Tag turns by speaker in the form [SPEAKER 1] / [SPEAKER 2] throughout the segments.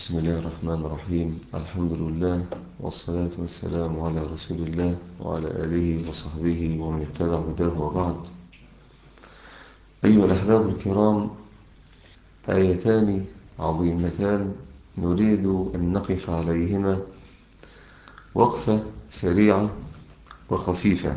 [SPEAKER 1] بسم الله الرحمن الرحيم الحمد لله والصلاة والسلام على رسول الله وعلى آله وصحبه ومن اتبع هداه وبعد أيها الأحباب الكرام آيتان عظيمتان نريد أن نقف عليهما وقفة سريعة وخفيفة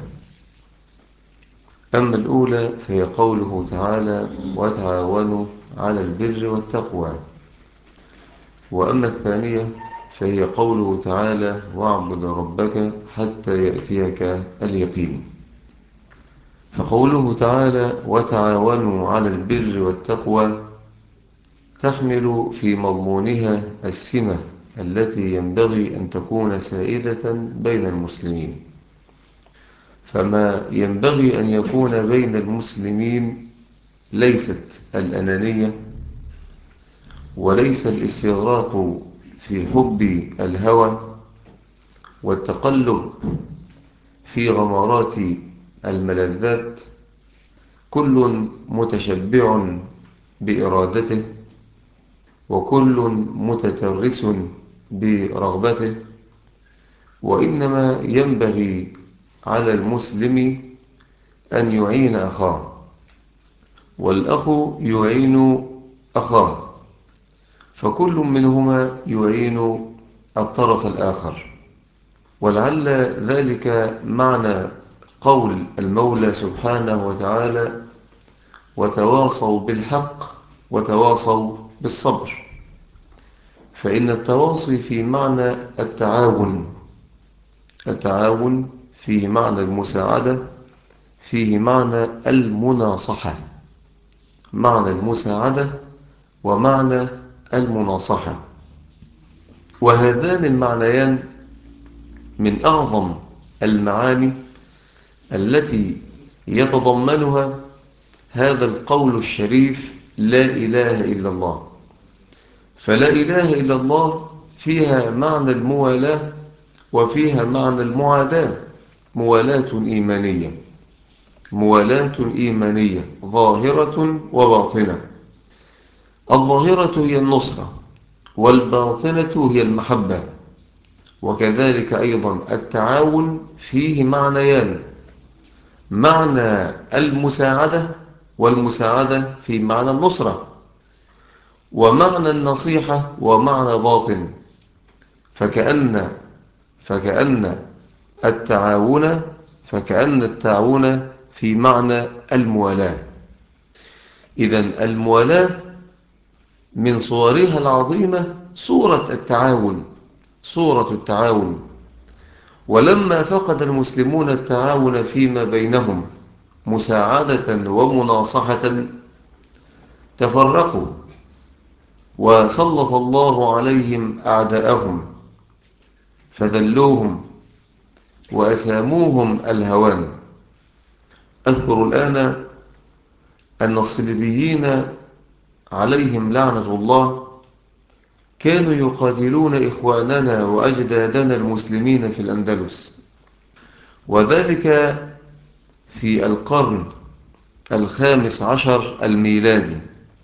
[SPEAKER 1] أما الأولى فهي قوله تعالى وتعاونوا على البر والتقوى وأما الثانية فهي قوله تعالى واعبد ربك حتى يأتيك اليقين فقوله تعالى وتعاونوا على البر والتقوى تحمل في مضمونها السمة التي ينبغي أن تكون سائدة بين المسلمين فما ينبغي أن يكون بين المسلمين ليست الأنانية وليس الاستغراق في حب الهوى والتقلب في غمرات الملذات كل متشبع بإرادته وكل متترس برغبته وإنما ينبغي على المسلم أن يعين أخاه والأخ يعين أخاه فكل منهما يعين الطرف الآخر ولعل ذلك معنى قول المولى سبحانه وتعالى وتواصوا بالحق وتواصوا بالصبر فإن التواصي في معنى التعاون التعاون فيه معنى المساعدة فيه معنى المناصحة معنى المساعدة ومعنى المناصحة وهذان المعنيان من أعظم المعاني التي يتضمنها هذا القول الشريف لا إله إلا الله فلا إله إلا الله فيها معنى الموالاة وفيها معنى المعاداة موالاة إيمانية موالاة إيمانية ظاهرة وباطنة الظاهرة هي النصرة والباطنة هي المحبة وكذلك أيضا التعاون فيه معنيان معنى المساعدة والمساعدة في معنى النصرة ومعنى النصيحة ومعنى باطن فكأن فكأن التعاون فكأن التعاون في معنى الموالاة إذا الموالاة من صورها العظيمة صورة التعاون صورة التعاون ولما فقد المسلمون التعاون فيما بينهم مساعدة ومناصحة تفرقوا وسلط الله عليهم أعداءهم فذلوهم وأساموهم الهوان أذكر الآن أن الصليبيين عليهم لعنة الله كانوا يقاتلون إخواننا وأجدادنا المسلمين في الأندلس وذلك في القرن الخامس عشر الميلادي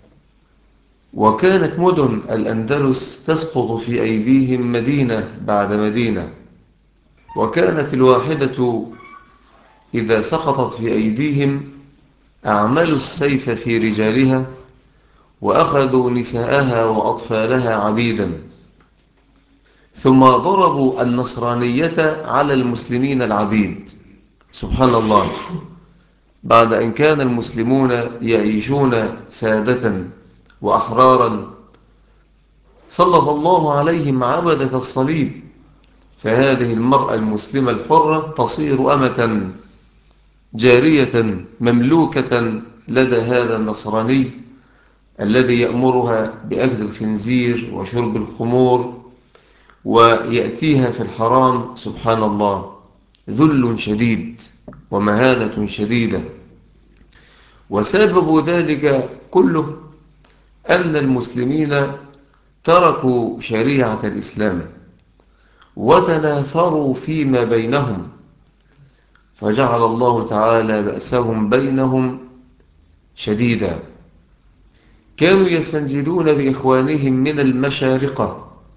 [SPEAKER 1] وكانت مدن الأندلس تسقط في أيديهم مدينة بعد مدينة وكانت الواحدة إذا سقطت في أيديهم أعملوا السيف في رجالها وأخذوا نساءها وأطفالها عبيدا ثم ضربوا النصرانية على المسلمين العبيد سبحان الله بعد أن كان المسلمون يعيشون سادة وأحرارا سلط الله عليهم عبدة الصليب فهذه المرأة المسلمة الحرة تصير أمة جارية مملوكة لدى هذا النصراني الذي يأمرها بأكل الخنزير وشرب الخمور ويأتيها في الحرام سبحان الله ذل شديد ومهانة شديدة وسبب ذلك كله أن المسلمين تركوا شريعة الإسلام وتنافروا فيما بينهم فجعل الله تعالى بأسهم بينهم شديدا كانوا يستنجدون بإخوانهم من المشارقة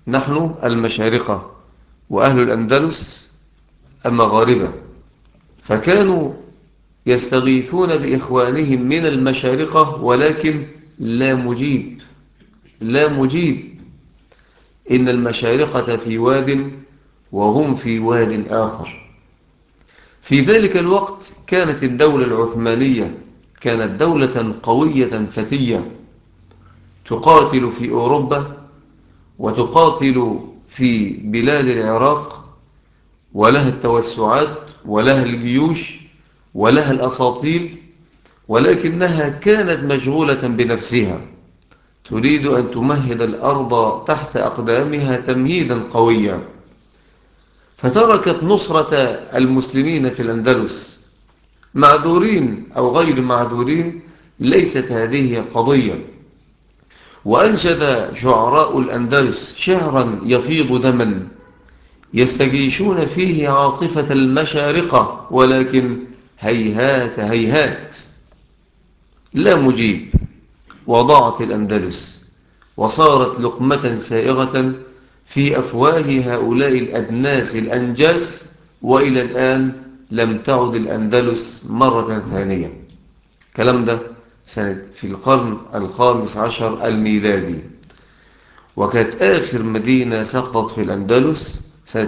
[SPEAKER 1] نحن المشارقة وأهل الأندلس المغاربة فكانوا يستغيثون بإخوانهم من المشارقة ولكن لا مجيب لا مجيب إن المشارقة في واد وهم في واد آخر في ذلك الوقت كانت الدولة العثمانية كانت دولة قوية فتية تقاتل في أوروبا وتقاتل في بلاد العراق ولها التوسعات ولها الجيوش ولها الأساطيل ولكنها كانت مشغولة بنفسها تريد أن تمهد الأرض تحت أقدامها تمهيدا قويا فتركت نصرة المسلمين في الأندلس معذورين أو غير معذورين ليست هذه قضية وأنشد شعراء الأندلس شعرا يفيض دما يستجيشون فيه عاطفة المشارقة ولكن هيهات هيهات لا مجيب وضاعت الأندلس وصارت لقمة سائغة في أفواه هؤلاء الأدناس الأنجاس وإلى الآن لم تعد الأندلس مرة ثانية كلام ده سنة في القرن الخامس عشر الميلادي وكانت آخر مدينة سقطت في الأندلس سنة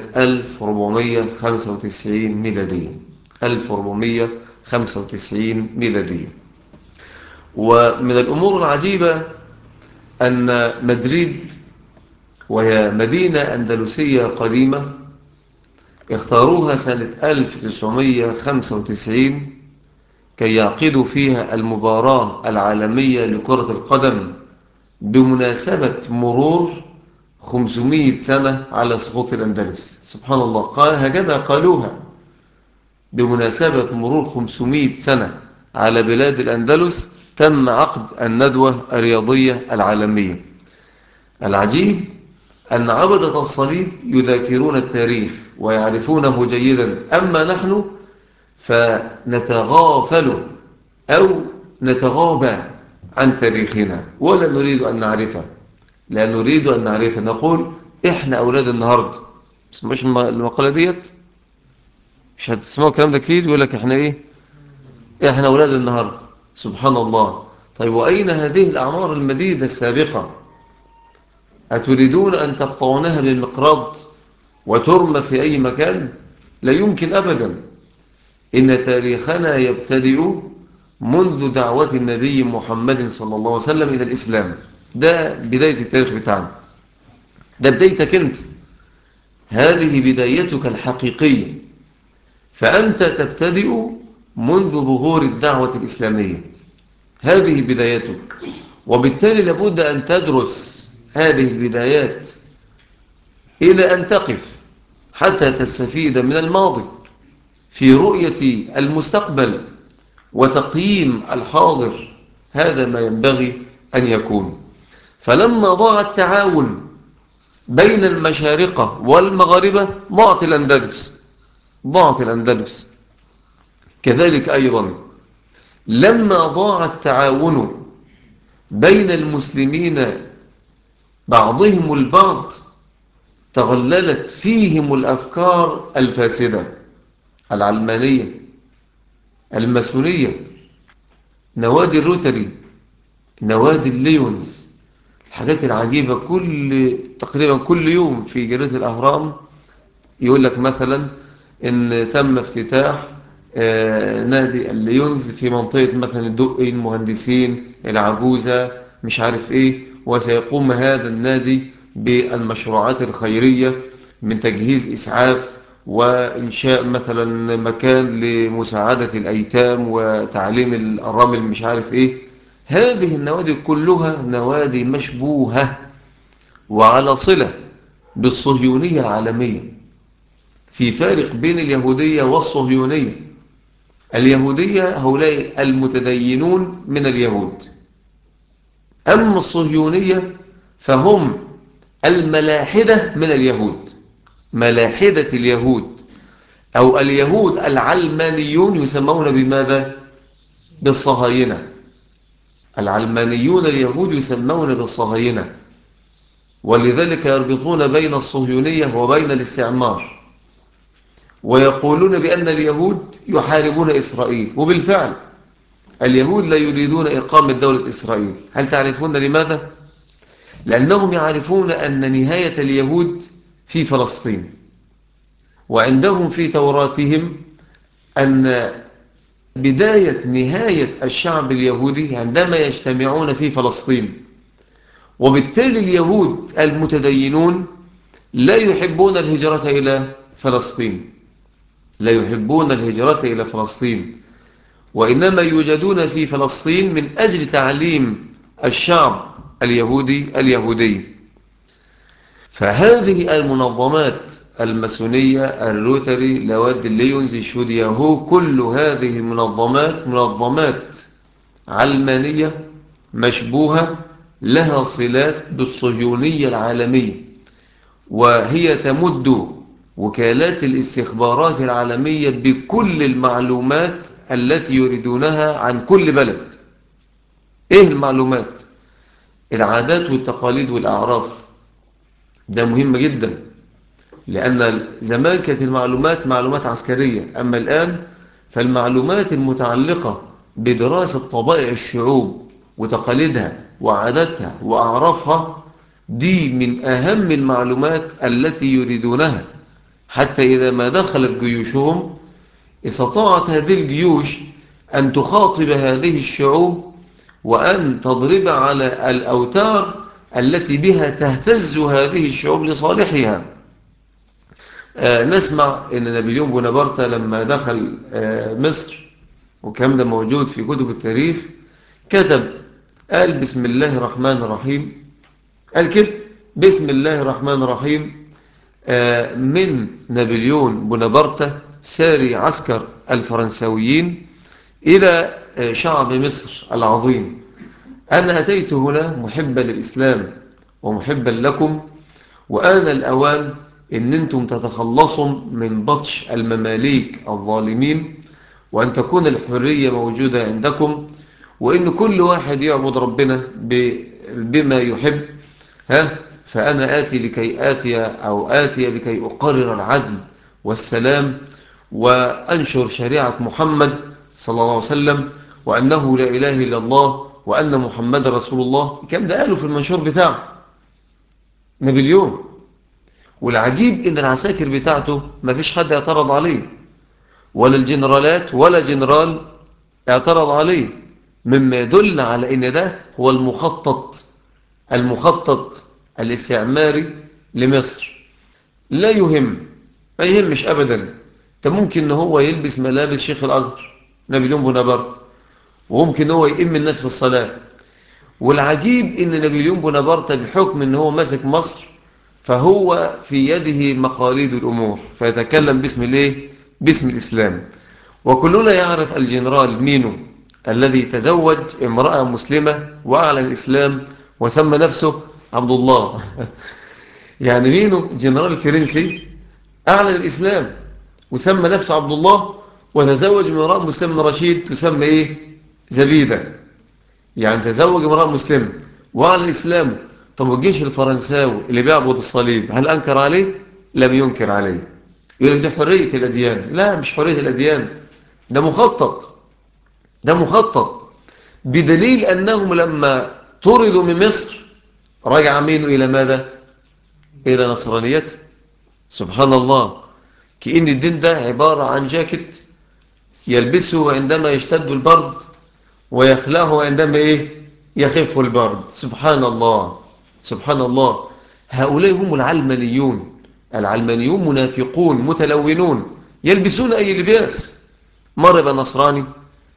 [SPEAKER 1] 1495 ميلادية 1495 ميلادية ومن الأمور العجيبة أن مدريد وهي مدينة أندلسية قديمة اختاروها سنة 1995 كي يعقدوا فيها المباراة العالمية لكرة القدم بمناسبة مرور 500 سنة على سقوط الأندلس سبحان الله قال هكذا قالوها بمناسبة مرور 500 سنة على بلاد الأندلس تم عقد الندوة الرياضية العالمية العجيب أن عبدة الصليب يذاكرون التاريخ ويعرفونه جيدا أما نحن فنتغافل أو نتغابى عن تاريخنا ولا نريد أن نعرفه لا نريد أن نعرفه نقول إحنا أولاد النهاردة مش المقالة ديت مش هتسمعوا الكلام ده كتير يقول لك إحنا إيه إحنا أولاد النهاردة سبحان الله طيب وأين هذه الأعمار المديدة السابقة أتريدون أن تقطعونها بالمقراض وترمى في أي مكان لا يمكن أبدا إن تاريخنا يبتدئ منذ دعوة النبي محمد صلى الله عليه وسلم إلى الإسلام ده بداية التاريخ بتاعنا ده بدايتك أنت هذه بدايتك الحقيقية فأنت تبتدئ منذ ظهور الدعوة الإسلامية هذه بدايتك وبالتالي لابد أن تدرس هذه البدايات إلى أن تقف حتى تستفيد من الماضي في رؤية المستقبل وتقييم الحاضر هذا ما ينبغي أن يكون فلما ضاع التعاون بين المشارقة والمغاربة ضاعت الأندلس ضاعت الأندلس كذلك أيضا لما ضاع التعاون بين المسلمين بعضهم البعض تغللت فيهم الأفكار الفاسدة العلمانية الماسونية نوادي الروتري نوادي الليونز الحاجات العجيبة كل تقريبا كل يوم في جريدة الأهرام يقول لك مثلا إن تم افتتاح آه نادي الليونز في منطقة مثلا الدقي المهندسين العجوزة مش عارف ايه وسيقوم هذا النادي بالمشروعات الخيرية من تجهيز إسعاف وإنشاء مثلا مكان لمساعدة الأيتام وتعليم الأرامل مش عارف إيه هذه النوادي كلها نوادي مشبوهة وعلى صلة بالصهيونية العالمية في فارق بين اليهودية والصهيونية اليهودية هؤلاء المتدينون من اليهود أما الصهيونية فهم الملاحدة من اليهود ملاحدة اليهود أو اليهود العلمانيون يسمون بماذا؟ بالصهاينة العلمانيون اليهود يسمون بالصهاينة ولذلك يربطون بين الصهيونية وبين الاستعمار ويقولون بأن اليهود يحاربون إسرائيل وبالفعل اليهود لا يريدون إقامة دولة إسرائيل هل تعرفون لماذا؟ لأنهم يعرفون أن نهاية اليهود في فلسطين وعندهم في توراتهم أن بداية نهاية الشعب اليهودي عندما يجتمعون في فلسطين وبالتالي اليهود المتدينون لا يحبون الهجرة إلى فلسطين لا يحبون الهجرة إلى فلسطين وإنما يوجدون في فلسطين من أجل تعليم الشعب اليهودي اليهودي فهذه المنظمات الماسونية الروتري لواد الليونز الشودياهو كل هذه المنظمات منظمات علمانية مشبوهة لها صلات بالصهيونية العالمية وهي تمد وكالات الاستخبارات العالمية بكل المعلومات التي يريدونها عن كل بلد ايه المعلومات العادات والتقاليد والأعراف ده مهم جدا لأن زمان كانت المعلومات معلومات عسكرية أما الآن فالمعلومات المتعلقة بدراسة طبائع الشعوب وتقاليدها وعاداتها وأعرافها دي من أهم المعلومات التي يريدونها حتى إذا ما دخلت جيوشهم استطاعت هذه الجيوش أن تخاطب هذه الشعوب وأن تضرب على الأوتار التي بها تهتز هذه الشعوب لصالحها آه نسمع أن نابليون بونابرتا لما دخل آه مصر وكم ده موجود في كتب التاريخ كتب قال بسم الله الرحمن الرحيم قال كده بسم الله الرحمن الرحيم آه من نابليون بونابرتا ساري عسكر الفرنساويين إلى شعب مصر العظيم أنا أتيت هنا محبا للإسلام ومحبا لكم وآن الأوان إن أنتم تتخلصوا من بطش المماليك الظالمين وأن تكون الحرية موجودة عندكم وإن كل واحد يعبد ربنا بما يحب ها فأنا آتي لكي آتي أو آتي لكي أقرر العدل والسلام وأنشر شريعة محمد صلى الله عليه وسلم وأنه لا إله إلا الله وأن محمد رسول الله كم ده قالوا في المنشور بتاعه نابليون والعجيب إن العساكر بتاعته ما فيش حد اعترض عليه ولا الجنرالات ولا جنرال اعترض عليه مما يدل على إن ده هو المخطط المخطط الاستعماري لمصر لا يهم ما يهمش أبدا انت ممكن ان هو يلبس ملابس شيخ الأزهر نابليون بونابرت وممكن هو يئم الناس في الصلاة والعجيب ان نابليون بونابرت بحكم ان هو ماسك مصر فهو في يده مقاليد الأمور فيتكلم باسم الايه باسم الإسلام وكلنا يعرف الجنرال مينو الذي تزوج امرأة مسلمة وأعلن الإسلام وسمى نفسه عبد الله يعني مينو جنرال فرنسي أعلن الإسلام وسمى نفسه عبد الله وتزوج من امرأة مسلمة رشيد تسمى إيه زبيدة يعني تزوج امرأة مسلمة وأعلن الإسلام طب والجيش الفرنساوي اللي بيعبد الصليب هل أنكر عليه؟ لم ينكر عليه يقول لك ده حرية الأديان لا مش حرية الأديان ده مخطط ده مخطط بدليل أنهم لما طردوا من مصر رجع مينو إلى ماذا؟ إلى نصرانيته سبحان الله كأن الدين ده عبارة عن جاكيت يلبسه عندما يشتد البرد ويخلعه عندما إيه؟ يخف البرد سبحان الله سبحان الله هؤلاء هم العلمانيون العلمانيون منافقون متلونون يلبسون أي لباس مرة يبقى نصراني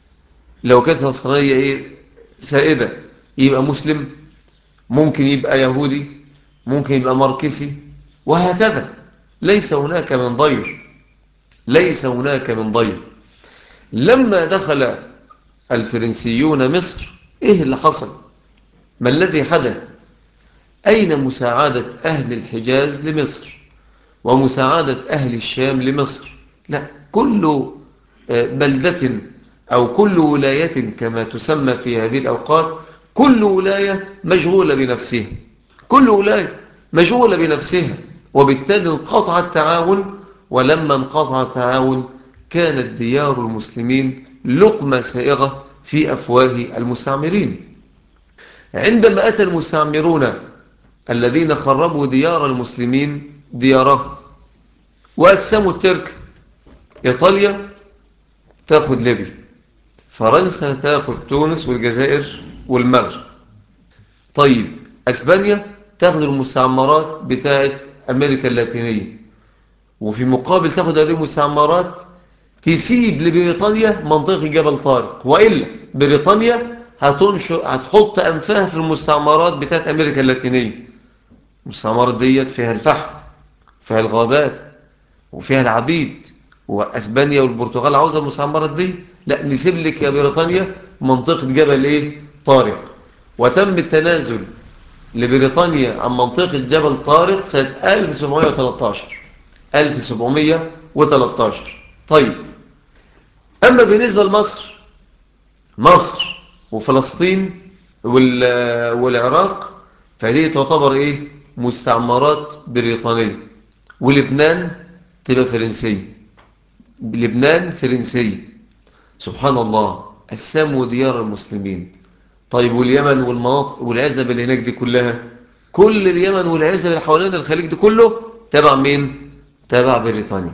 [SPEAKER 1] لو كانت نصرانية إيه سائدة يبقى مسلم ممكن يبقى يهودي ممكن يبقى ماركسي وهكذا ليس هناك من ضير ليس هناك من ضير لما دخل الفرنسيون مصر إيه اللي حصل ما الذي حدث أين مساعدة أهل الحجاز لمصر ومساعدة أهل الشام لمصر لا كل بلدة أو كل ولاية كما تسمى في هذه الأوقات كل ولاية مشغولة بنفسها كل ولاية مشغولة بنفسها وبالتالي انقطع التعاون ولما انقطع التعاون كانت ديار المسلمين لقمة سائغة في أفواه المستعمرين عندما أتى المستعمرون الذين خربوا ديار المسلمين ديارهم وقسموا الترك إيطاليا تأخذ ليبيا فرنسا تأخذ تونس والجزائر والمغرب طيب أسبانيا تأخذ المستعمرات بتاعت أمريكا اللاتينية وفي مقابل تأخذ هذه المستعمرات تسيب لبريطانيا منطقة جبل طارق وإلا بريطانيا هتنشر هتحط أنفها في المستعمرات بتاعت أمريكا اللاتينية المستعمرات ديت فيها الفحم فيها الغابات وفيها العبيد وأسبانيا والبرتغال عاوزة المستعمرات دي لا نسيب لك يا بريطانيا منطقة جبل إيه طارق وتم التنازل لبريطانيا عن منطقة جبل طارق سنة 1713 1713 طيب أما بالنسبة لمصر مصر وفلسطين والعراق فهذه تعتبر إيه مستعمرات بريطانية ولبنان تبقى فرنسية لبنان فرنسية سبحان الله قسموا ديار المسلمين طيب واليمن والمناطق والعزب اللي هناك دي كلها كل اليمن والعزب اللي حوالين الخليج دي كله تبع مين تبع بريطانيا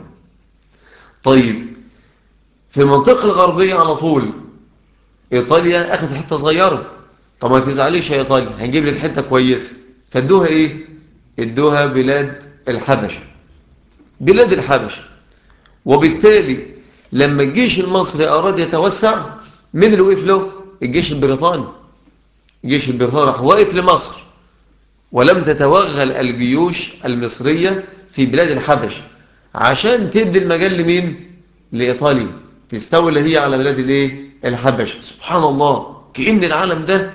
[SPEAKER 1] طيب في المنطقة الغربية على طول إيطاليا أخذت حتة صغيرة طب ما تزعليش يا إيطاليا هنجيب لك حتة كويسة فادوها إيه ادوها بلاد الحبشة بلاد الحبشة وبالتالي لما الجيش المصري أراد يتوسع من اللي وقف له الجيش البريطاني الجيش البريطاني راح واقف لمصر ولم تتوغل الجيوش المصرية في بلاد الحبشة عشان تدي المجال لمين لإيطاليا تستولى هي على بلاد الايه الحبشة سبحان الله كأن العالم ده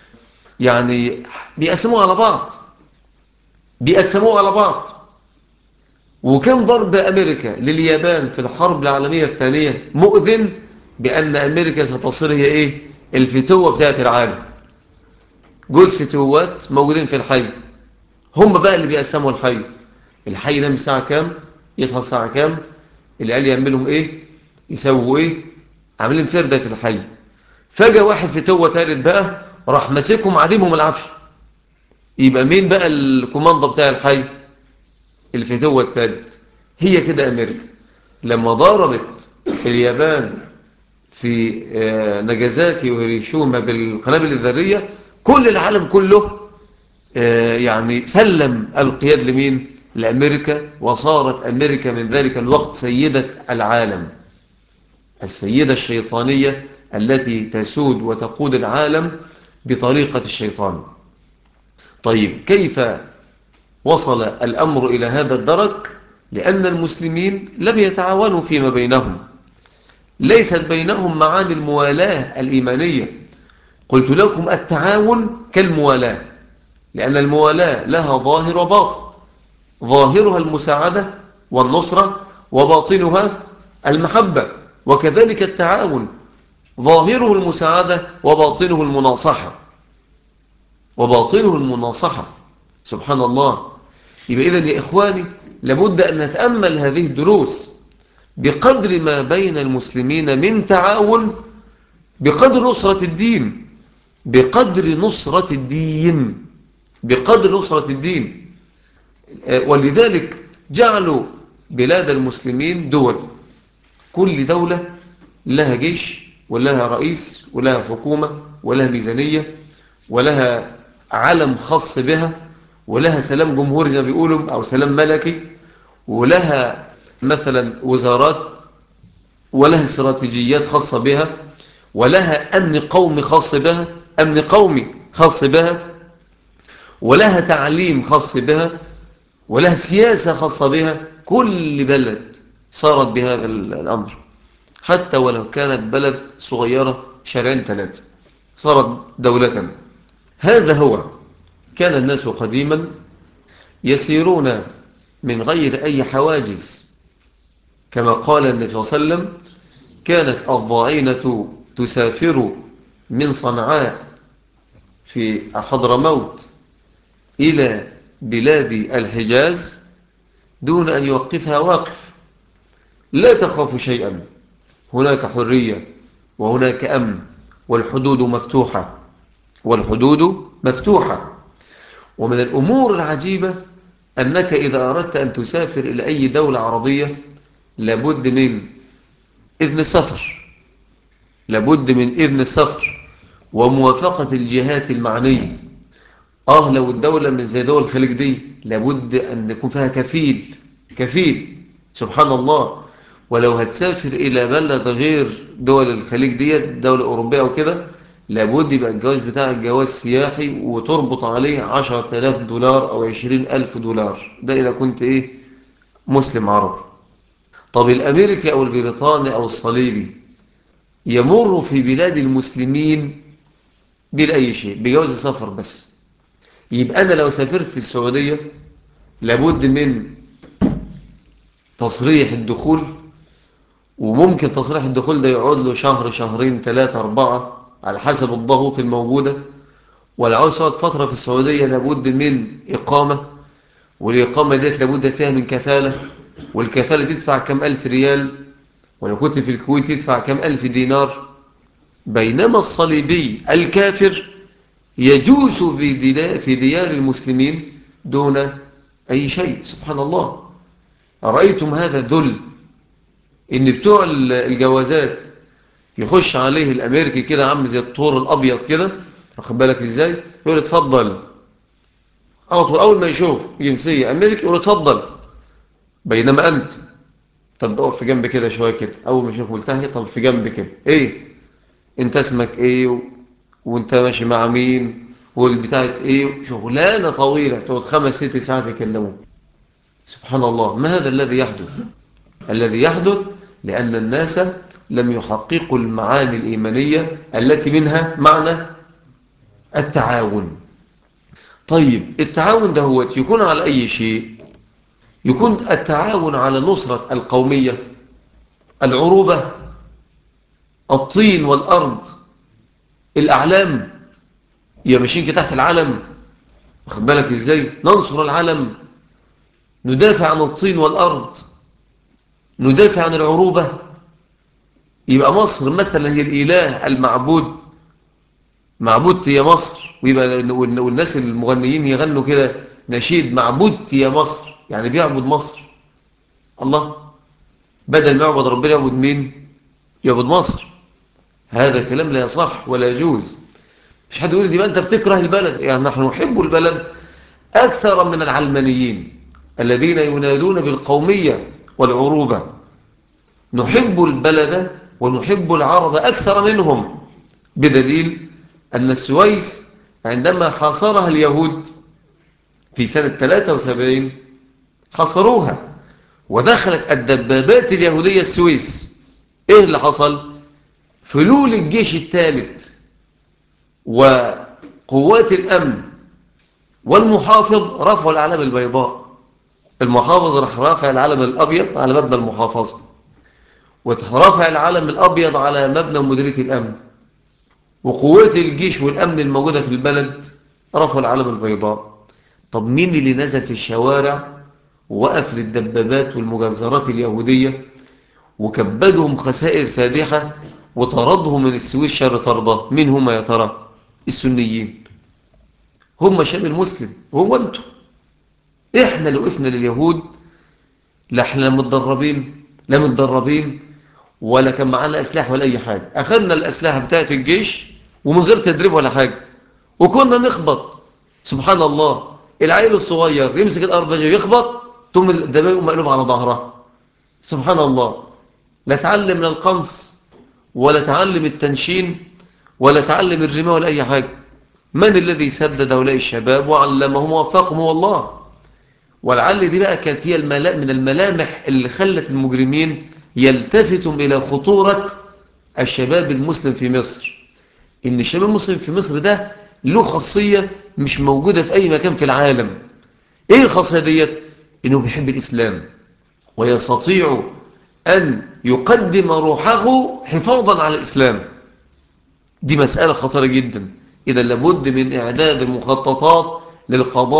[SPEAKER 1] يعني بيقسموه على بعض بيقسموه على بعض وكان ضرب أمريكا لليابان في الحرب العالمية الثانية مؤذن بأن أمريكا ستصير هي إيه الفتوة بتاعت العالم جزء فتوات موجودين في الحي هم بقى اللي بيقسموا الحي الحي نام الساعة كام يصحى الساعة كام العيال يعملهم إيه يسووا إيه عاملين فردة في الحي فجأة واحد فتوة ثالث بقى راح ماسكهم عديمهم العافية يبقى مين بقى الكوماندة بتاع الحي الفتوة الثالث هي كده أمريكا لما ضربت اليابان في ناجازاكي وهيروشيما بالقنابل الذرية كل العالم كله يعني سلم القياد لمين لأمريكا وصارت أمريكا من ذلك الوقت سيدة العالم السيدة الشيطانية التي تسود وتقود العالم بطريقة الشيطان طيب كيف وصل الأمر إلى هذا الدرك لأن المسلمين لم يتعاونوا فيما بينهم ليست بينهم معاني الموالاة الإيمانية قلت لكم التعاون كالموالاة لأن الموالاة لها ظاهر وباطن ظاهرها المساعدة والنصرة وباطنها المحبة وكذلك التعاون ظاهره المساعدة وباطنه المناصحة وباطنه المناصحة سبحان الله يبقى إذن يا إخواني لابد أن نتأمل هذه الدروس بقدر ما بين المسلمين من تعاون بقدر نصرة الدين بقدر نصرة الدين بقدر نصرة الدين ولذلك جعلوا بلاد المسلمين دول كل دولة لها جيش ولها رئيس ولها حكومة ولها ميزانية ولها علم خاص بها ولها سلام جمهوري زي ما بيقولوا أو سلام ملكي ولها مثلا وزارات ولها استراتيجيات خاصة بها ولها أمن قومي خاص بها أمن قومي خاص بها ولها تعليم خاص بها ولها سياسة خاصة بها كل بلد صارت بهذا الأمر حتى ولو كانت بلد صغيرة شارعين ثلاثة صارت دولة هذا هو كان الناس قديما يسيرون من غير أي حواجز كما قال النبي صلى الله عليه وسلم كانت الضعينة تسافر من صنعاء في حضرموت إلى بلاد الحجاز دون أن يوقفها واقف لا تخاف شيئا هناك حرية وهناك أمن والحدود مفتوحة والحدود مفتوحة ومن الأمور العجيبة أنك إذا أردت أن تسافر إلى أي دولة عربية لابد من إذن السفر لابد من إذن السفر وموافقة الجهات المعنية آه لو الدولة من زي دول الخليج دي لابد أن يكون فيها كفيل كفيل سبحان الله ولو هتسافر إلى بلد غير دول الخليج دي دولة أوروبية وكده لابد يبقى الجواز بتاعك جواز سياحي وتربط عليه عشرة آلاف دولار أو عشرين ألف دولار ده إذا كنت إيه مسلم عربي طب الأمريكي أو البريطاني أو الصليبي يمر في بلاد المسلمين بلا أي شيء بجواز سفر بس يبقى أنا لو سافرت السعودية لابد من تصريح الدخول وممكن تصريح الدخول ده يقعد له شهر شهرين ثلاثة أربعة على حسب الضغوط الموجودة ولو عاوز تقعد فترة في السعودية لابد من إقامة والإقامة ديت لابد فيها من كفالة والكفالة تدفع كم ألف ريال ولو كنت في الكويت تدفع كم ألف دينار بينما الصليبي الكافر يجوس في في ديار المسلمين دون أي شيء سبحان الله أرأيتم هذا ذل إن بتوع الجوازات يخش عليه الأمريكي كده عامل زي الطور الأبيض كده واخد بالك إزاي يقول اتفضل على طول أول ما يشوف جنسية أمريكي يقول اتفضل بينما أنت طب اقف في جنب كده شوية كده أول ما يشوف ملتهي طب في جنب كده إيه أنت اسمك إيه و... وأنت ماشي مع مين والبتاعة إيه شغلانة طويلة تقعد خمس ست ساعات يكلموا سبحان الله ما هذا الذي يحدث الذي يحدث لأن الناس لم يحققوا المعاني الإيمانية التي منها معنى التعاون طيب التعاون ده هو يكون على أي شيء يكون التعاون على نصرة القومية العروبة الطين والأرض الأعلام يا ماشيين كده تحت العلم واخد بالك ازاي ننصر العلم ندافع عن الطين والأرض ندافع عن العروبة يبقى مصر مثلا هي الإله المعبود معبودت يا مصر ويبقى والناس المغنيين يغنوا كده نشيد معبودت يا مصر يعني بيعبد مصر الله بدل ما يعبد ربنا يعبد مين يعبد مصر هذا كلام لا يصح ولا يجوز مش حد يقول لي انت بتكره البلد يعني نحن نحب البلد أكثر من العلمانيين الذين ينادون بالقومية والعروبة نحب البلد ونحب العرب أكثر منهم بدليل أن السويس عندما حاصرها اليهود في سنة 73 حصروها ودخلت الدبابات اليهودية السويس إيه اللي حصل؟ فلول الجيش الثالث وقوات الأمن والمحافظ رفعوا العلم البيضاء المحافظ راح رافع العلم الأبيض على مبنى المحافظة وترافع العلم الأبيض على مبنى مديرية الأمن وقوات الجيش والأمن الموجودة في البلد رفعوا العلم البيضاء طب مين اللي نزل في الشوارع ووقف للدبابات والمجزرات اليهودية وكبدهم خسائر فادحة وطردهم من السويس شر طردة مين هم يا ترى السنيين هم شاب المسلم هو انتم احنا اللي وقفنا لليهود لا احنا متدربين لا متدربين ولا كان معانا اسلحه ولا اي حاجه اخذنا الاسلحه بتاعت الجيش ومن غير تدريب ولا حاجه وكنا نخبط سبحان الله العيل الصغير يمسك الارض يخبط ثم الدبابه مقلوب على ظهرها سبحان الله لا تعلم من القنص ولا تعلم التنشين ولا تعلم الرماء ولا أي حاجة من الذي سدد هؤلاء الشباب وعلمهم ووفقهم هو الله ولعل دي بقى كانت هي من الملامح اللي خلت المجرمين يلتفتوا إلى خطورة الشباب المسلم في مصر إن الشباب المسلم في مصر ده له خاصية مش موجودة في أي مكان في العالم إيه الخاصية ديت؟ إنه بيحب الإسلام ويستطيع أن يقدم روحه حفاظا على الإسلام دي مسألة خطيرة جدا إذا لابد من إعداد المخططات للقضاء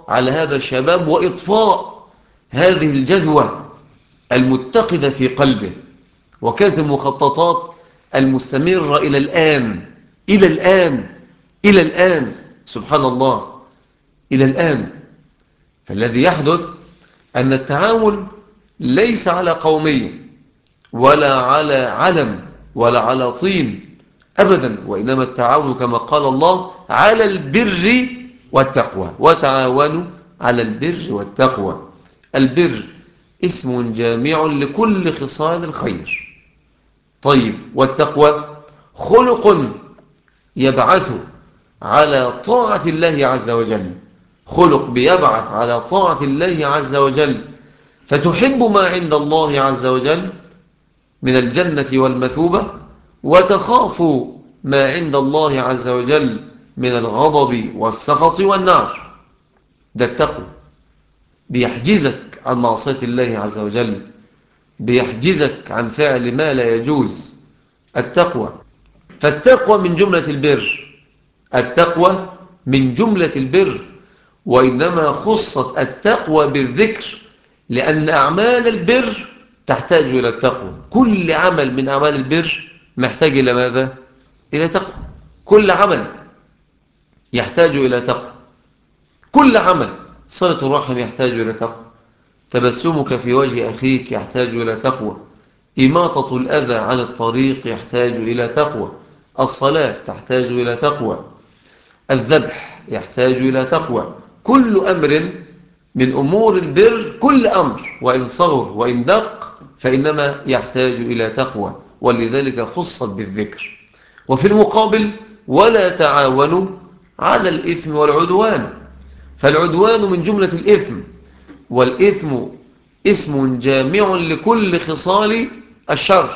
[SPEAKER 1] على هذا الشباب وإطفاء هذه الجذوة المتقدة في قلبه وكانت المخططات المستمرة إلى الآن إلى الآن إلى الآن سبحان الله إلى الآن فالذي يحدث أن التعاون ليس على قومية ولا على علم ولا على طين أبدا وإنما التعاون كما قال الله على البر والتقوى وتعاونوا على البر والتقوى البر اسم جامع لكل خصال الخير طيب والتقوى خلق يبعث على طاعة الله عز وجل خلق بيبعث على طاعة الله عز وجل فتحب ما عند الله عز وجل من الجنة والمثوبة وتخاف ما عند الله عز وجل من الغضب والسخط والنار ده التقوى بيحجزك عن معصية الله عز وجل بيحجزك عن فعل ما لا يجوز التقوى فالتقوى من جملة البر التقوى من جملة البر وإنما خصت التقوى بالذكر لأن أعمال البر تحتاج إلى التقوى كل عمل من أعمال البر محتاج إلى ماذا؟ إلى تقوى كل عمل يحتاج إلى تقوى كل عمل صلة الرحم يحتاج إلى تقوى تبسمك في وجه أخيك يحتاج إلى تقوى إماطة الأذى عن الطريق يحتاج إلى تقوى الصلاة تحتاج إلى تقوى الذبح يحتاج إلى تقوى كل أمر من أمور البر كل أمر وإن صغر وإن دق فإنما يحتاج إلى تقوى ولذلك خصت بالذكر وفي المقابل ولا تعاونوا على الإثم والعدوان فالعدوان من جملة الإثم والإثم اسم جامع لكل خصال الشر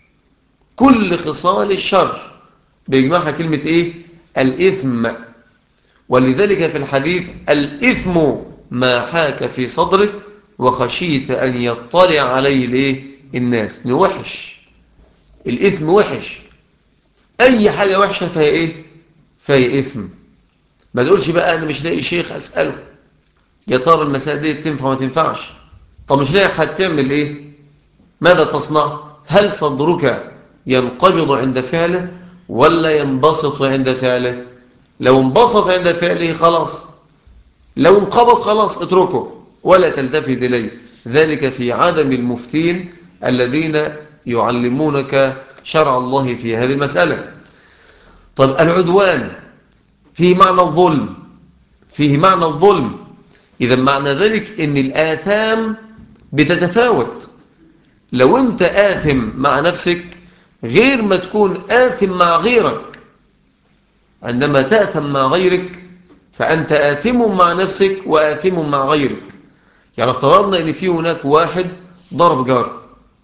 [SPEAKER 1] كل خصال الشر بيجمعها كلمة إيه؟ الإثم ولذلك في الحديث الإثم ما حاك في صدرك وخشيت أن يطلع عليه الإيه؟ الناس نوحش الإثم وحش أي حاجة وحشة فهي إيه؟ فهي إثم ما تقولش بقى أنا مش لاقي شيخ أسأله يا ترى المسائل دي تنفع ما تنفعش طب مش لاقي حد تعمل إيه؟ ماذا تصنع؟ هل صدرك ينقبض عند فعله ولا ينبسط عند فعله؟ لو انبسط عند فعله خلاص لو انقبض خلاص اتركه ولا تلتفت إليه ذلك في عدم المفتين الذين يعلمونك شرع الله في هذه المسألة طب العدوان فيه معنى الظلم فيه معنى الظلم إذا معنى ذلك أن الآثام بتتفاوت لو أنت آثم مع نفسك غير ما تكون آثم مع غيرك عندما تأثم مع غيرك فأنت آثم مع نفسك وآثم مع غيرك يعني افترضنا أن في هناك واحد ضرب جار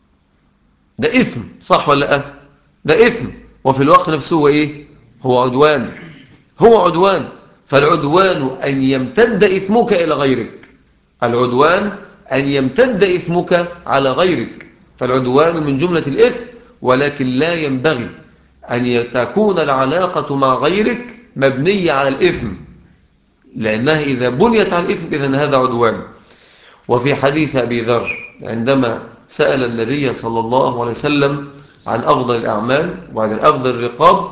[SPEAKER 1] ده إثم صح ولا لا ده إثم وفي الوقت نفسه هو إيه هو عدوان هو عدوان فالعدوان أن يمتد إثمك إلى غيرك العدوان أن يمتد إثمك على غيرك فالعدوان من جملة الإثم ولكن لا ينبغي أن تكون العلاقة مع غيرك مبنية على الإثم لأنها إذا بنيت على الإثم إذن هذا عدوان وفي حديث أبي ذر عندما سأل النبي صلى الله عليه وسلم عن أفضل الأعمال وعن أفضل الرقاب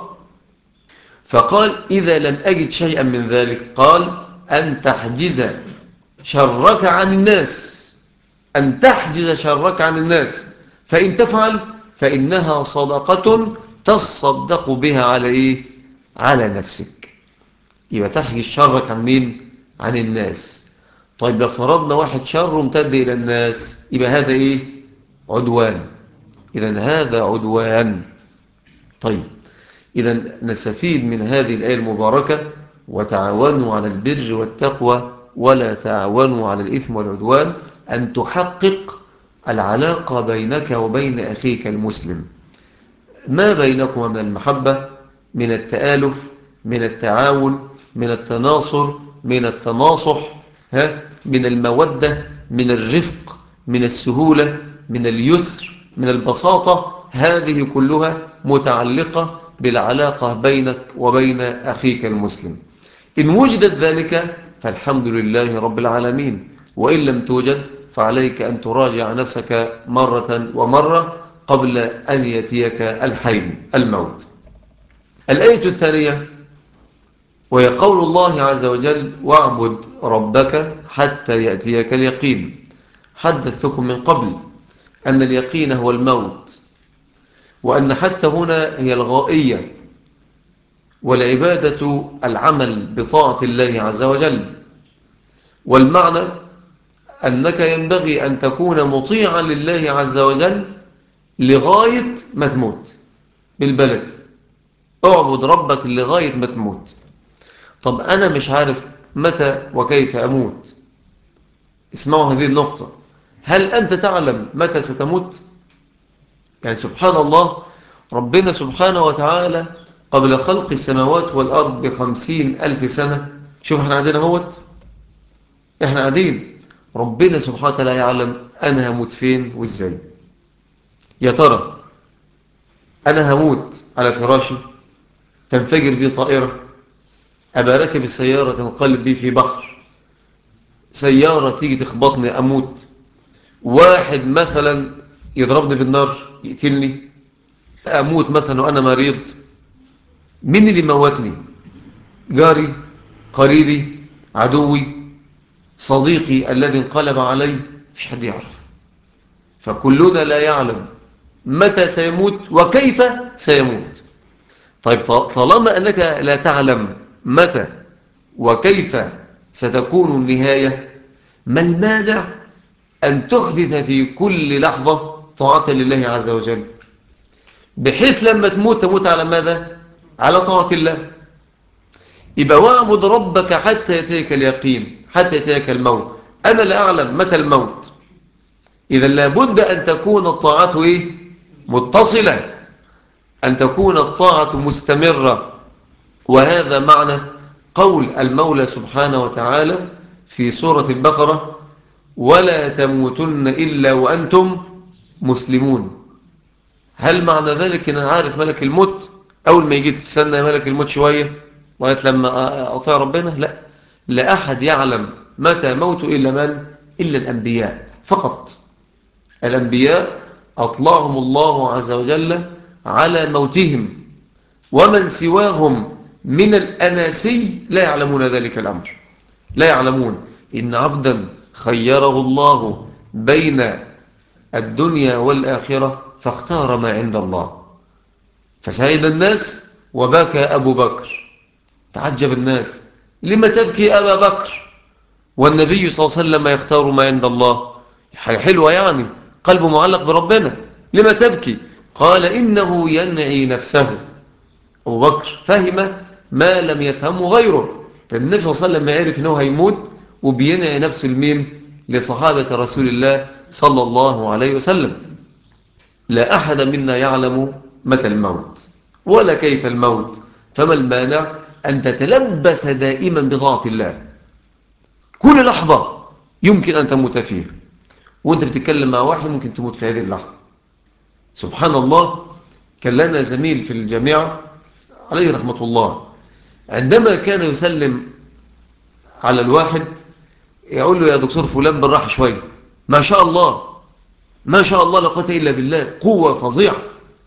[SPEAKER 1] فقال إذا لم أجد شيئا من ذلك قال أن تحجز شرك عن الناس أن تحجز شرك عن الناس فإن تفعل فإنها صدقة تصدق بها على إيه؟ على نفسك يبقى تحجز شرك عن مين؟ عن الناس طيب لو فرضنا واحد شر امتد إلى الناس يبقى هذا إيه؟ عدوان إذا هذا عدوان طيب إذا نستفيد من هذه الآية المباركة وتعاونوا على البر والتقوى ولا تعاونوا على الإثم والعدوان أن تحقق العلاقة بينك وبين أخيك المسلم ما بينكما من المحبة من التآلف من التعاون من التناصر من التناصح ها من المودة من الرفق من السهولة من اليسر من البساطة هذه كلها متعلقة بالعلاقة بينك وبين أخيك المسلم إن وجدت ذلك فالحمد لله رب العالمين وإن لم توجد فعليك أن تراجع نفسك مرة ومرة قبل أن يأتيك الحين الموت الآية الثانية وهي قول الله عز وجل واعبد ربك حتى يأتيك اليقين حدثتكم من قبل أن اليقين هو الموت وأن حتى هنا هي الغائية والعبادة العمل بطاعة الله عز وجل والمعنى أنك ينبغي أن تكون مطيعا لله عز وجل لغاية ما تموت بالبلد اعبد ربك لغاية ما تموت طب أنا مش عارف متى وكيف أموت اسمعوا هذه النقطة هل أنت تعلم متى ستموت؟ يعني سبحان الله ربنا سبحانه وتعالى قبل خلق السماوات والأرض بخمسين ألف سنة شوف احنا قاعدين اهوت احنا قاعدين ربنا سبحانه وتعالى يعلم أنا هموت فين وإزاي يا ترى أنا هموت على فراشي تنفجر بي طائرة أبقى راكب السيارة تنقلب بي في بحر سيارة تيجي تخبطني أموت واحد مثلا يضربني بالنار يقتلني أموت مثلا وأنا مريض مين اللي موتني جاري قريبي عدوي صديقي الذي انقلب علي مش حد يعرف فكلنا لا يعلم متى سيموت وكيف سيموت طيب طالما أنك لا تعلم متى وكيف ستكون النهاية ما المانع أن تحدث في كل لحظة طاعة لله عز وجل بحيث لما تموت تموت على ماذا؟ على طاعة الله يبقى واعبد ربك حتى يأتيك اليقين حتى يأتيك الموت أنا لا أعلم متى الموت إذا لابد أن تكون الطاعة إيه؟ متصلة أن تكون الطاعة مستمرة وهذا معنى قول المولى سبحانه وتعالى في سورة البقرة ولا تموتن إلا وأنتم مسلمون هل معنى ذلك أن أنا عارف ملك الموت أول ما يجي تستنى ملك الموت شوية لغاية لما أطيع ربنا لا لا أحد يعلم متى موت إلا من إلا الأنبياء فقط الأنبياء أطلعهم الله عز وجل على موتهم ومن سواهم من الأناسي لا يعلمون ذلك الأمر لا يعلمون إن عبدا خيره الله بين الدنيا والآخرة فاختار ما عند الله فسعيد الناس وبكى أبو بكر تعجب الناس لما تبكي أبا بكر والنبي صلى الله عليه وسلم يختار ما عند الله حاجة حلوة يعني قلبه معلق بربنا لما تبكي قال إنه ينعي نفسه أبو بكر فهم ما لم يفهمه غيره فالنبي صلى الله عليه وسلم عرف أنه هيموت وبينعي نفسه الميم لصحابة رسول الله صلى الله عليه وسلم لا أحد منا يعلم متى الموت ولا كيف الموت فما المانع أن تتلبس دائما بطاعة الله كل لحظة يمكن أن تموت فيها وانت بتتكلم مع واحد ممكن تموت في هذه اللحظة سبحان الله كان لنا زميل في الجامعة عليه رحمة الله عندما كان يسلم على الواحد يقول له يا دكتور فلان بالراحة شوية ما شاء الله ما شاء الله لا قوه إلا بالله قوة فظيعة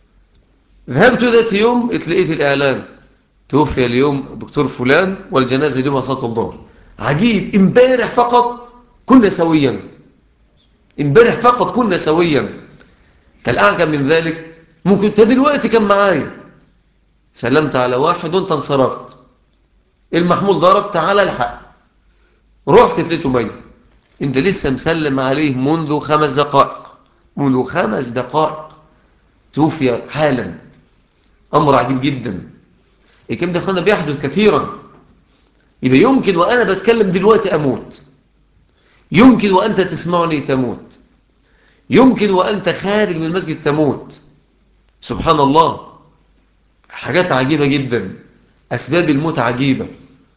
[SPEAKER 1] ذهبت ذات يوم اتلقيت الإعلان توفي اليوم دكتور فلان والجنازة اليوم صلاة الظهر عجيب امبارح فقط كنا سويا امبارح فقط كنا سويا كالأعجب من ذلك ممكن انت دلوقتي كان معايا سلمت على واحد وانت انصرفت المحمول ضرب تعالى الحق رحت تلقيته ميت انت لسه مسلم عليه منذ خمس دقائق منذ خمس دقائق توفي حالا أمر عجيب جدا الكلام ده اخوانا بيحدث كثيرا يبقى يمكن وأنا بتكلم دلوقتي أموت يمكن وأنت تسمعني تموت يمكن وأنت خارج من المسجد تموت سبحان الله حاجات عجيبة جدا أسباب الموت عجيبة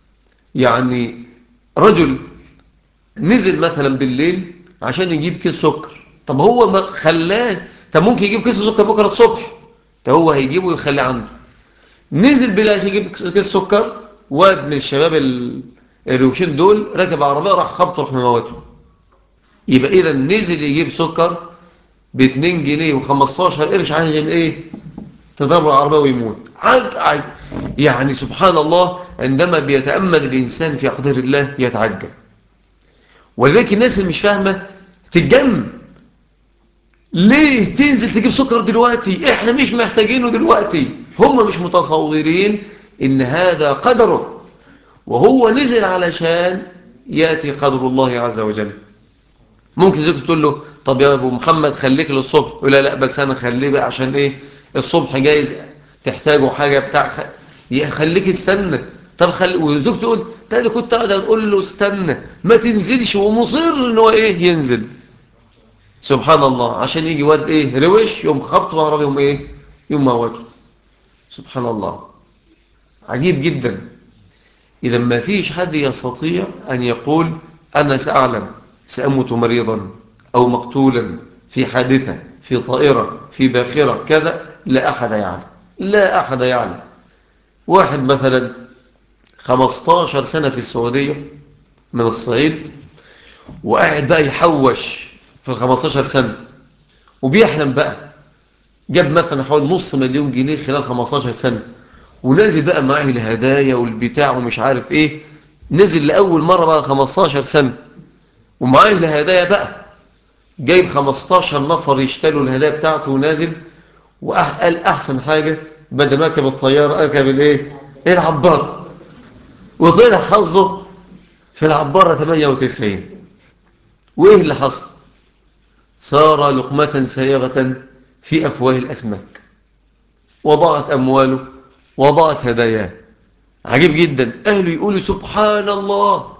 [SPEAKER 1] يعني رجل نزل مثلا بالليل عشان يجيب كيس سكر طب هو ما خلاه طب ممكن يجيب كيس سكر بكرة الصبح طب هو هيجيبه ويخليه عنده نزل بالليل عشان يجيب كيس سكر واد من الشباب الروشين دول ركب عربية راح خبطه راح مموته يبقى إذا نزل يجيب سكر ب 2 جنيه و15 قرش عشان إيه تضرب العربية ويموت عج عج يعني سبحان الله عندما بيتأمل الإنسان في أقدار الله يتعجب ولذلك الناس اللي مش فاهمة تتجنن ليه تنزل تجيب سكر دلوقتي احنا مش محتاجينه دلوقتي هم مش متصورين ان هذا قدره وهو نزل علشان يأتي قدر الله عز وجل ممكن زوجته تقول له طب يا ابو محمد خليك للصبح يقول لا لا بس انا خليه بقى عشان ايه الصبح جايز تحتاجوا حاجة بتاع خ... خليك استنى طب خلي وزوجته تقول تاني كنت قاعد اقول له استنى ما تنزلش ومصر ان هو ايه ينزل سبحان الله عشان يجي واد ايه روش يوم خبط بعربي يوم ايه يوم موته سبحان الله عجيب جدا إذا ما فيش حد يستطيع أن يقول أنا سأعلم سأموت مريضا أو مقتولا في حادثة في طائرة في باخرة كذا لا أحد يعلم لا أحد يعلم واحد مثلا 15 سنة في السعودية من الصعيد وقاعد بقى يحوش في ال 15 سنة وبيحلم بقى جاب مثلا حوالي نص مليون جنيه خلال 15 سنة ونازل بقى معاه الهدايا والبتاع ومش عارف ايه نزل لأول مرة بقى 15 سنة ومعاه الهدايا بقى جايب 15 نفر يشتروا الهدايا بتاعته ونازل وقال أحسن حاجة بدل ما اركب الطيارة اركب الايه ايه العبارة وطلع حظه في العبارة 98 وايه اللي حصل صار لقمة سيغة في أفواه الأسماك وضاعت أمواله وضاعت هداياه عجيب جدا أهله يقولوا سبحان الله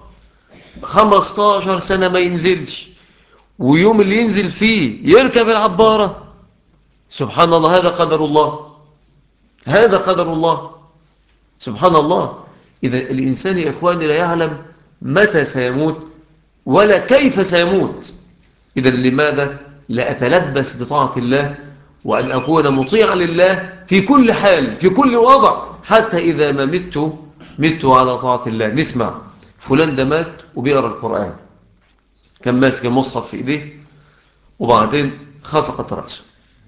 [SPEAKER 1] 15 سنة ما ينزلش ويوم اللي ينزل فيه يركب العبارة سبحان الله هذا قدر الله هذا قدر الله سبحان الله إذا الإنسان يا إخواني لا يعلم متى سيموت ولا كيف سيموت إذا لماذا لا أتلبس بطاعة الله وأن أكون مطيعا لله في كل حال في كل وضع حتى إذا ما مت مت على طاعة الله نسمع فلان ده مات وبيقرأ القرآن كان ماسك المصحف في إيديه وبعدين خفقت رأسه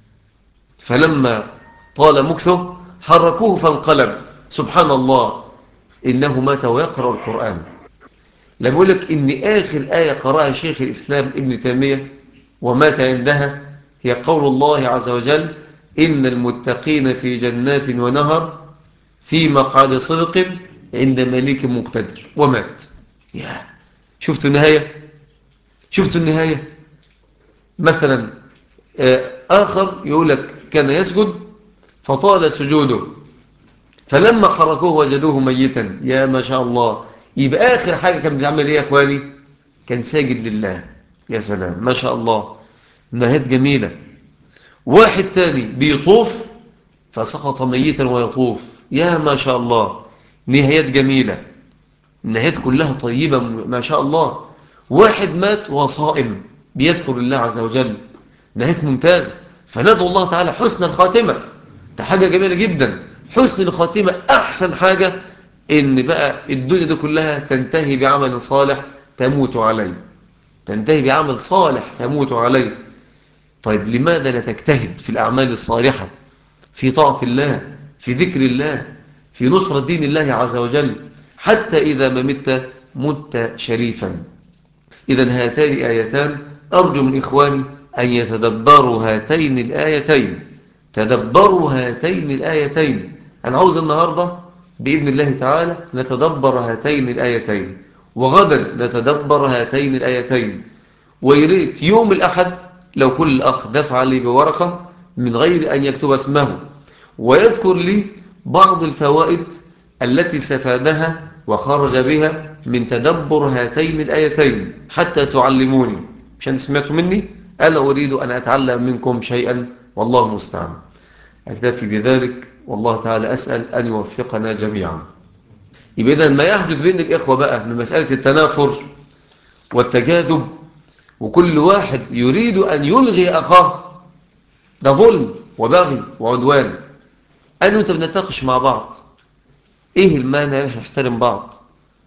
[SPEAKER 1] فلما طال مكثه حركوه فانقلب سبحان الله إنه مات ويقرأ القرآن لما يقول لك إن آخر آية قرأها شيخ الإسلام ابن تيمية ومات عندها هي قول الله عز وجل إن المتقين في جنات ونهر في مقعد صدق عند مليك مقتدر ومات يا شفتوا النهاية شفتوا النهاية مثلا آخر يقول لك كان يسجد فطال سجوده فلما حركوه وجدوه ميتا يا ما شاء الله يبقى آخر حاجة كان بيعمل إيه يا أخواني كان ساجد لله يا سلام ما شاء الله نهاية جميلة واحد تاني بيطوف فسقط ميتا ويطوف يا ما شاء الله نهايات جميلة النهايات كلها طيبة ما شاء الله واحد مات وصائم بيذكر الله عز وجل نهاية ممتازة فندعو الله تعالى حسن الخاتمة ده حاجة جميلة جدا حسن الخاتمة أحسن حاجة إن بقى الدنيا دي كلها تنتهي بعمل صالح تموت عليه تنتهي بعمل صالح تموت عليه طيب لماذا لا تجتهد في الأعمال الصالحة في طاعة الله في ذكر الله في نصرة دين الله عز وجل حتى إذا ما مت مت شريفا إذا هاتان آيتان أرجو من إخواني أن يتدبروا هاتين الآيتين تدبروا هاتين الآيتين أنا عاوز النهاردة بإذن الله تعالى نتدبر هاتين الآيتين وغدا نتدبر هاتين الآيتين ويريد يوم الأحد لو كل أخ دفع لي بورقة من غير أن يكتب اسمه ويذكر لي بعض الفوائد التي استفادها وخرج بها من تدبر هاتين الآيتين حتى تعلموني مشان سمعتوا مني أنا أريد أن أتعلم منكم شيئا والله المستعان أكتفي بذلك والله تعالى أسأل أن يوفقنا جميعا يبقى إذن ما يحدث بين الإخوة بقى من مسألة التنافر والتجاذب وكل واحد يريد أن يلغي أخاه ده ظلم وبغي وعدوان أنا وأنت بنتناقش مع بعض إيه المانع إحنا نحترم بعض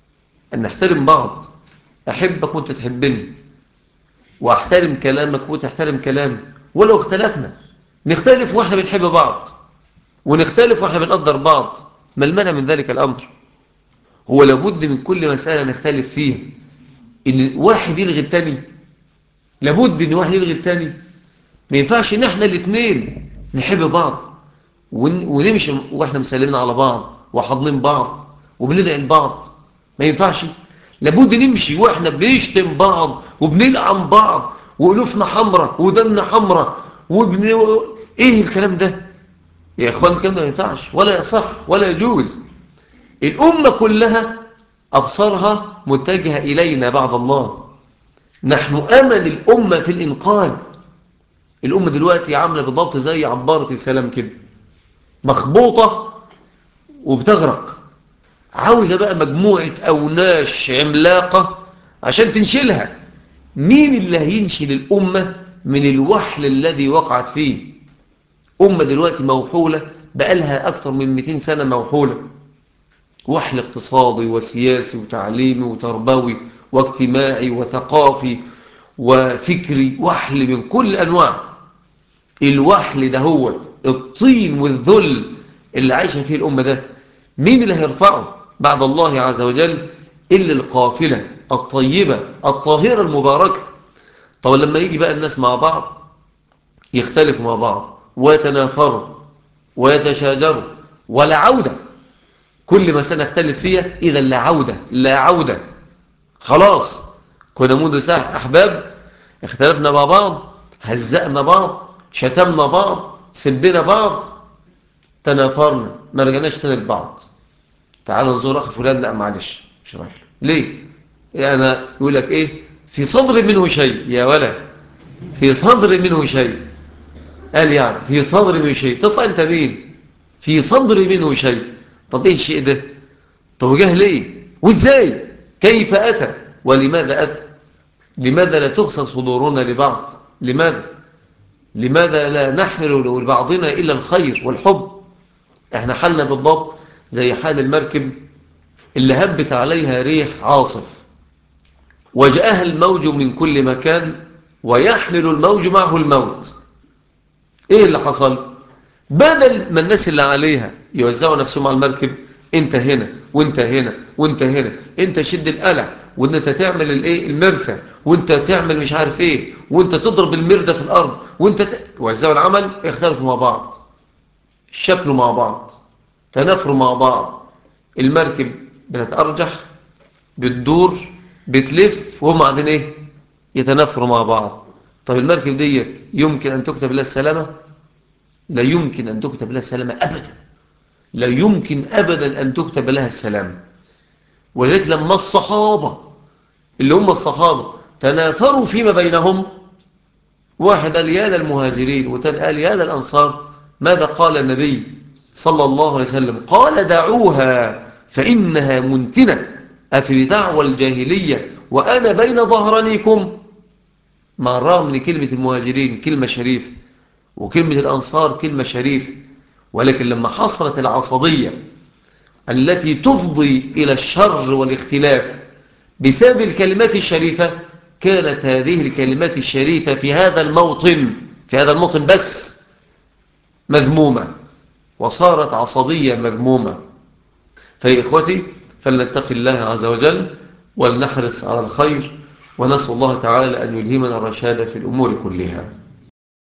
[SPEAKER 1] أن نحترم بعض أحبك وأنت تحبني وأحترم كلامك وتحترم كلامي ولو اختلفنا نختلف وإحنا بنحب بعض ونختلف وإحنا بنقدر بعض ما المنع من ذلك الأمر هو لابد من كل مسألة نختلف فيها إن واحد يلغي التاني لابد إن واحد يلغي التاني ما ينفعش إن إحنا الاثنين نحب بعض ونمشي وإحنا مسلمين على بعض وحاضنين بعض وبندعي لبعض ما ينفعش لابد نمشي واحنا بنشتم بعض وبنلعن بعض وقلوفنا حمراء ودنا حمراء وبن... ايه الكلام ده يا اخوان الكلام ده ما ينفعش ولا يصح ولا يجوز الامه كلها ابصارها متجهه الينا بعد الله نحن امل الامه في الانقاذ الامه دلوقتي عامله بالضبط زي عباره السلام كده مخبوطه وبتغرق عاوزة بقى مجموعة أوناش عملاقة عشان تنشلها مين اللي هينشل الأمة من الوحل الذي وقعت فيه أمة دلوقتي موحولة بقالها أكثر من 200 سنة موحولة وحل اقتصادي وسياسي وتعليمي وتربوي واجتماعي وثقافي وفكري وحل من كل أنواع الوحل ده هو الطين والذل اللي عايشة فيه الأمة ده مين اللي هيرفعه بعد الله عز وجل إلا القافلة الطيبة الطاهرة المباركة طب لما يجي بقى الناس مع بعض يختلفوا مع بعض ويتنافروا ويتشاجروا ولا عودة كل ما سنختلف فيها إذا لا عودة لا عودة خلاص كنا منذ ساعة أحباب اختلفنا مع بعض هزأنا بعض شتمنا بعض سبنا بعض تنافرنا ما رجعناش تاني لبعض تعال نزور اخ فلان لا معلش مش رايح ليه يعني انا يقول لك ايه في صدر منه شيء يا ولا في صدر منه شيء قال يعني في صدر منه شيء تطلع انت مين في صدر منه شيء طب ايه الشيء ده طب جه ليه وازاي كيف اتى ولماذا اتى لماذا لا تغسل صدورنا لبعض لماذا لماذا لا نحمل لبعضنا الا الخير والحب احنا حالنا بالضبط زي حال المركب اللي هبت عليها ريح عاصف وجاءها الموج من كل مكان ويحمل الموج معه الموت ايه اللي حصل بدل ما الناس اللي عليها يوزعوا نفسهم على المركب انت هنا وانت هنا وانت هنا انت شد القلع وانت تعمل الايه المرسى وانت تعمل مش عارف ايه وانت تضرب المردة في الارض وانت ت... وزعوا العمل اختلفوا مع بعض شكلوا مع بعض تنافروا مع بعض المركب بتتأرجح بتدور بتلف وهم قاعدين ايه يتنافروا مع بعض طب المركب ديت يمكن أن تكتب لها السلامة لا يمكن أن تكتب لها السلامة أبدا لا يمكن أبدا أن تكتب لها السلامة ولذلك لما الصحابة اللي هم الصحابة تناثروا فيما بينهم واحد قال يا للمهاجرين وتاني قال يا للأنصار ماذا قال النبي صلى الله عليه وسلم قال دعوها فإنها منتنة أفي دعوى الجاهلية وأنا بين ظهرانيكم مع الرغم من كلمة المهاجرين كلمة شريفة وكلمة الأنصار كلمة شريفة ولكن لما حصلت العصبية التي تفضي إلى الشر والاختلاف بسبب الكلمات الشريفة كانت هذه الكلمات الشريفة في هذا الموطن في هذا الموطن بس مذمومة وصارت عصبية مذمومة فيا إخوتي فلنتقي الله عز وجل ولنحرص على الخير ونسأل الله تعالى أن يلهمنا الرشاد في الأمور كلها